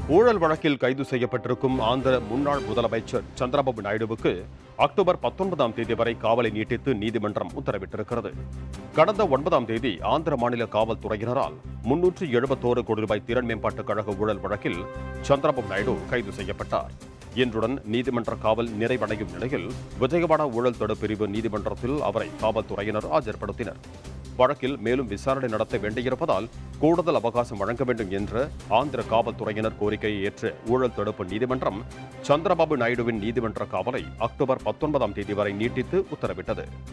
ஊழல் வழக்கில் கைது செய்யப்பட்டிருக்கும் ஆந்திர முன்னாள் முதலமைச்சர் சந்திரபாபு நாயுடுவுக்கு அக்டோபர் பத்தொன்பதாம் தேதி வரை காவலை நீட்டித்து நீதிமன்றம் உத்தரவிட்டிருக்கிறது கடந்த ஒன்பதாம் தேதி ஆந்திர மாநில காவல்துறையினரால் முன்னூற்று எழுபத்தோரு கோடி ரூபாய் திறன் மேம்பாட்டுக் கழக ஊழல் வழக்கில் சந்திரபாபு நாயுடு கைது செய்யப்பட்டார் இன்றுடன் நீதிமன்ற காவல் நிறைவடையும் நிலையில் விஜயவாடா ஊழல் தடுப்பு பிரிவு நீதிமன்றத்தில் அவரை காவல்துறையினர் ஆஜர்படுத்தினர் வழக்கில் மேலும் விசாரணை நடத்த வேண்டியிருப்பதால் கூடுதல் அவகாசம் வழங்க வேண்டும் என்ற ஆந்திர காவல்துறையினர் கோரிக்கையை ஏற்று ஊழல் தடுப்பு நீதிமன்றம் சந்திரபாபு நாயுடுவின் நீதிமன்ற காவலை அக்டோபர் பத்தொன்பதாம் தேதி வரை நீட்டித்து உத்தரவிட்டது